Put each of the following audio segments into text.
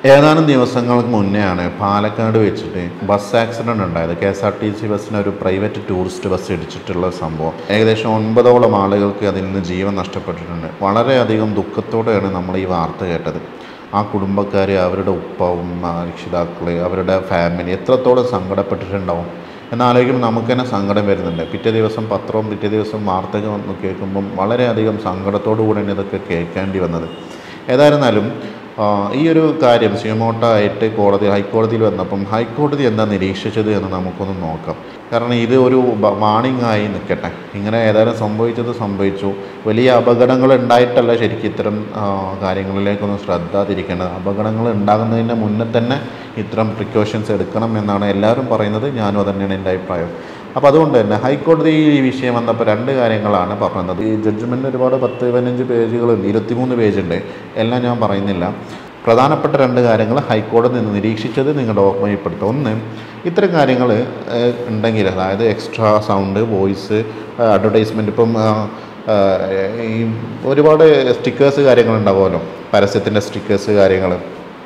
ഏതാനും ദിവസങ്ങൾക്ക് മുന്നെയാണ് പാലക്കാട് വെച്ചിട്ട് ബസ് ആക്സിഡന്റ് ഉണ്ടായത് K S R T C ബസ്സിന് ഒരു പ്രൈവറ്റ് ടൂറിസ്റ്റ് ബസ് ഇടിച്ചിട്ടുള്ള സംഭവം ഏകദേശം ഒൻപതോളം ആളുകൾക്ക് അതിൽ നിന്ന് ജീവൻ നഷ്ടപ്പെട്ടിട്ടുണ്ട് വളരെയധികം ദുഃഖത്തോടെയാണ് നമ്മൾ ഈ വാർത്ത കേട്ടത് ആ കുടുംബക്കാർ അവരുടെ ഉപ്പ ഉമ്മ രക്ഷിതാക്കൾ അവരുടെ ഫാമിലി എത്രത്തോളം സങ്കടപ്പെട്ടിട്ടുണ്ടാവും എന്നാലോചിക്കുമ്പോൾ നമുക്ക് തന്നെ സങ്കടം വരുന്നുണ്ട് പിറ്റേ ദിവസം പത്രവും പിറ്റേ ദിവസം വാർത്തകൾ വന്ന് കേൾക്കുമ്പം വളരെയധികം സങ്കടത്തോടു കൂടെയാണ് ഇതൊക്കെ കേൾക്കേണ്ടി വന്നത് ഏതായിരുന്നാലും ആ, ഈ ഒരു കാര്യം സിയമോട്ടായിട്ട് കോടതി ഹൈക്കോടതിയിൽ വന്നപ്പം ഹൈക്കോടതി എന്താ നിരീക്ഷിച്ചത് എന്ന് നമുക്കൊന്ന് നോക്കാം കാരണം ഇത് ഒരു വാണിംഗ് ആയി നിൽക്കട്ടെ ഇങ്ങനെ ഏതായാലും സംഭവിച്ചത് സംഭവിച്ചു വലിയ അപകടങ്ങൾ ഉണ്ടായിട്ടല്ല ശരിക്കും ഇത്തരം ആ, കാര്യങ്ങളിലേക്കൊന്നും ശ്രദ്ധ തിരിക്കേണ്ടത് അപകടങ്ങൾ ഉണ്ടാകുന്നതിന് മുന്നേ തന്നെ ഇത്തരം പ്രിക്കോഷൻസ് എടുക്കണം എന്നാണ് എല്ലാവരും പറയുന്നത് ഞാനും അത് തന്നെയാണ് എൻ്റെ അഭിപ്രായം അപ്പോൾ അതുകൊണ്ട് തന്നെ ഹൈക്കോടതി ഈ വിഷയം വന്നപ്പോൾ രണ്ട് കാര്യങ്ങളാണ് പറഞ്ഞത് ഈ ജഡ്ജ്മെൻറ്റ് ഒരുപാട് പത്ത് പതിനഞ്ച് പേജുകളുണ്ട് ഇരുപത്തിമൂന്ന് പേജുണ്ട് എല്ലാം ഞാൻ പറയുന്നില്ല പ്രധാനപ്പെട്ട രണ്ട് കാര്യങ്ങൾ ഹൈക്കോടതി നിന്ന് നിരീക്ഷിച്ചത് നിങ്ങളുടെ ഓർമ്മയിൽപ്പെടുത്തുക ഒന്ന് ഇത്തരം കാര്യങ്ങൾ ഉണ്ടെങ്കിൽ അതായത് എക്സ്ട്രാ സൗണ്ട് വോയിസ് അഡ്വർടൈസ്മെൻറ്റ് ഇപ്പം ആ, ആ, ഈ ഒരുപാട് സ്റ്റിക്കേഴ്സ് കാര്യങ്ങളുണ്ടാവുമല്ലോ പരസ്യത്തിൻ്റെ സ്റ്റിക്കേഴ്സ് കാര്യങ്ങൾ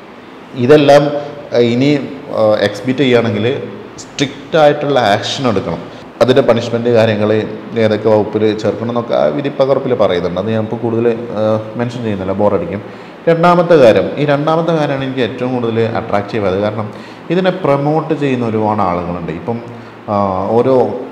ഇതെല്ലാം അഹ്, ഇനി എക്സ്ബിറ്റ് ചെയ്യുകയാണെങ്കിൽ സ്ട്രിക്റ്റ് ആയിട്ടുള്ള ആക്ഷൻ എടുക്കണം അതിൻ്റെ പണിഷ്മെൻറ്റ് കാര്യങ്ങൾ ഏതൊക്കെ വകുപ്പിൽ ചേർക്കണം എന്നൊക്കെ ആ വിധിപ്പകർപ്പിൽ പറയുന്നുണ്ട് അത് ഞാനിപ്പോൾ കൂടുതൽ മെൻഷൻ ചെയ്യുന്നില്ല ബോറടിക്കും രണ്ടാമത്തെ കാര്യം ഈ രണ്ടാമത്തെ കാര്യമാണ് എനിക്ക് ഏറ്റവും കൂടുതൽ അട്രാക്റ്റീവ് ആയത് കാരണം ഇതിനെ പ്രൊമോട്ട് ചെയ്യുന്ന ഒരുപാട് ആളുകളുണ്ട് ഇപ്പം ആ, ഓരോ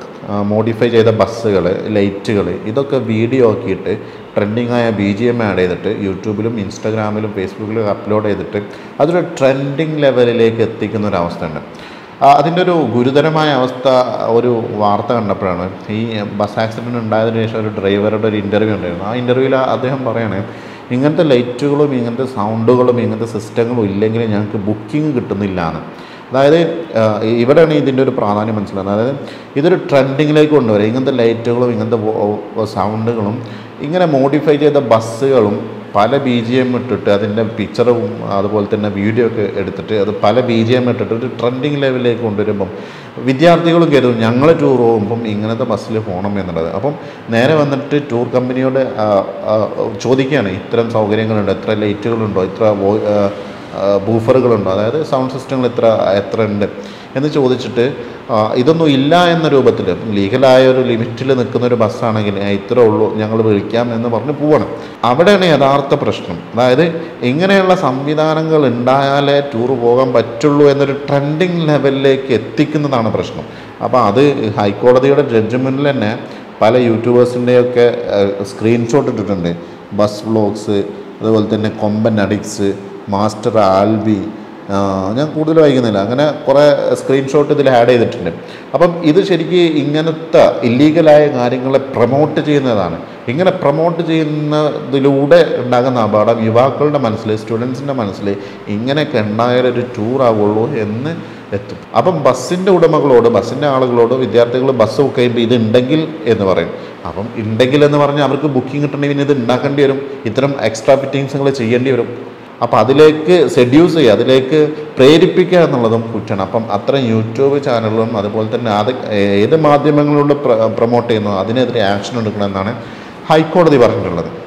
മോഡിഫൈ ചെയ്ത ബസ്സുകൾ ലൈറ്റുകൾ ഇതൊക്കെ വീഡിയോ ആക്കിയിട്ട് ട്രെൻഡിങ് ആയ ബി ജി എം ആഡ് ചെയ്തിട്ട് യൂട്യൂബിലും ഇൻസ്റ്റാഗ്രാമിലും ഫേസ്ബുക്കിലും അപ്ലോഡ് ചെയ്തിട്ട് അതൊരു ട്രെൻഡിങ് ലെവലിലേക്ക് എത്തിക്കുന്ന ഒരു അവസ്ഥ ഉണ്ട് ആ, അതിൻ്റെ ഒരു ഗുരുതരമായ അവസ്ഥ ഒരു വാർത്ത കണ്ടപ്പോഴാണ് ഈ ബസ് ആക്സിഡൻറ്റ് ഉണ്ടായതിനു ശേഷം ഒരു ഡ്രൈവറുടെ ഒരു ഇൻ്റർവ്യൂ ഉണ്ടായിരുന്നു ആ ഇൻ്റർവ്യൂവിൽ അദ്ദേഹം പറയണേ ഇങ്ങനത്തെ ലൈറ്റുകളും ഇങ്ങനത്തെ സൗണ്ടുകളും ഇങ്ങനത്തെ സിസ്റ്റങ്ങളും ഇല്ലെങ്കിൽ ഞങ്ങൾക്ക് ബുക്കിംഗ് കിട്ടുന്നില്ല എന്ന് അതായത് ആ, ഇവിടെയാണ് ഇതിൻ്റെ ഒരു പ്രാധാന്യം മനസ്സിലാകുന്നത് അതായത് ഇതൊരു ട്രെൻഡിങ്ങിലേക്ക് കൊണ്ടുവരിക ഇങ്ങനത്തെ ലൈറ്റുകളും ഇങ്ങനത്തെ സൗണ്ടുകളും ഇങ്ങനെ മോഡിഫൈ ചെയ്ത ബസ്സുകളും പല ബി ജി എം ഇട്ടിട്ട് അതിൻ്റെ പിക്ചറും അതുപോലെ തന്നെ വീഡിയോ ഒക്കെ എടുത്തിട്ട് അത് പല ബി ജി എം ഇട്ടിട്ട് ഒരു ട്രെൻഡിങ് ലെവലിലേക്ക് കൊണ്ടുവരുമ്പം വിദ്യാർത്ഥികളും കരുതും ഞങ്ങൾ ടൂർ പോകുമ്പം ഇങ്ങനത്തെ ബസ്സിൽ പോകണം എന്നുള്ളത് അപ്പം നേരെ വന്നിട്ട് ടൂർ കമ്പനിയോട് ആ, ആ, ചോദിക്കുകയാണ് ഇത്തരം സൗകര്യങ്ങളുണ്ടോ എത്ര ലൈറ്റുകളുണ്ടോ ഇത്ര വോ- ആ, ആ, ബൂഫറുകളുണ്ടോ അതായത് സൗണ്ട് സിസ്റ്റങ്ങൾ എത്ര എത്ര ഉണ്ട് എന്ന് ചോദിച്ചിട്ട് ആ, ഇതൊന്നും ഇല്ല എന്ന രൂപത്തിൽ ലീഗലായ ഒരു ലിമിറ്റിൽ നിൽക്കുന്ന ഒരു ബസ്സാണെങ്കിൽ "ഏ, ഇത്രേ ഉള്ളൂ ഞങ്ങൾ വിളിക്കാം എന്ന് പറഞ്ഞ് പോവാണ് അവിടെയാണ് യഥാർത്ഥ പ്രശ്നം അതായത് ഇങ്ങനെയുള്ള സംവിധാനങ്ങൾ ഉണ്ടായാലേ ടൂർ പോകാൻ പറ്റുള്ളൂ എന്നൊരു ട്രെൻഡിങ് ലെവലിലേക്ക് എത്തിക്കുന്നതാണ് പ്രശ്നം അപ്പോൾ അത് ഹൈക്കോടതിയുടെ ജഡ്ജ്മെൻറ്റിൽ തന്നെ പല യൂട്യൂബേഴ്സിൻ്റെയൊക്കെ സ്ക്രീൻഷോട്ട് ഇട്ടിട്ടുണ്ട് ബസ് വ്ളോഗ്സ് അതുപോലെ തന്നെ കൊമ്പൻ അഡിക്സ് മാസ്റ്റർ ആൽബി ആ, ഞാൻ കൂടുതൽ വായിക്കുന്നില്ല അങ്ങനെ കുറേ സ്ക്രീൻഷോട്ട് ഇതിൽ ആഡ് ചെയ്തിട്ടുണ്ട് അപ്പം ഇത് ശരിക്ക് ഇങ്ങനത്തെ ഇല്ലീഗലായ കാര്യങ്ങളെ പ്രൊമോട്ട് ചെയ്യുന്നതാണ് ഇങ്ങനെ പ്രൊമോട്ട് ചെയ്യുന്നതിലൂടെ ഉണ്ടാകുന്ന അപകടം യുവാക്കളുടെ മനസ്സിൽ സ്റ്റുഡൻസിൻ്റെ മനസ്സിൽ ഇങ്ങനെയൊക്കെ ഉണ്ടായാലൊരു ടൂർ ആവുള്ളൂ എന്ന് എത്തും അപ്പം ബസ്സിൻ്റെ ഉടമകളോട് ബസ്സിൻ്റെ ആളുകളോട് വിദ്യാർത്ഥികൾ ബസ് ബുക്ക് ചെയ്യുമ്പോൾ ഇത് ഉണ്ടെങ്കിൽ എന്ന് പറയും അപ്പം ഉണ്ടെങ്കിൽ എന്ന് പറഞ്ഞാൽ അവർക്ക് ബുക്കിംഗ് കിട്ടണമെങ്കിൽ ഇത് ഉണ്ടാക്കേണ്ടി വരും ഇത്തരം എക്സ്ട്രാ ഫിറ്റിങ്സുകൾ ചെയ്യേണ്ടി വരും അപ്പോൾ അതിലേക്ക് സെഡ്യൂസ് ചെയ്യുക അതിലേക്ക് പ്രേരിപ്പിക്കുക എന്നുള്ളതും കുറ്റമാണ് അപ്പം അത്തരം യൂട്യൂബ് ചാനലുകളും അതുപോലെ തന്നെ അത് ഏത് മാധ്യമങ്ങളിലൂടെ പ്രൊമോട്ട് ചെയ്യുന്നു അതിനെതിരെ ആക്ഷൻ എടുക്കണമെന്നാണ് ഹൈക്കോടതി പറഞ്ഞിട്ടുള്ളത്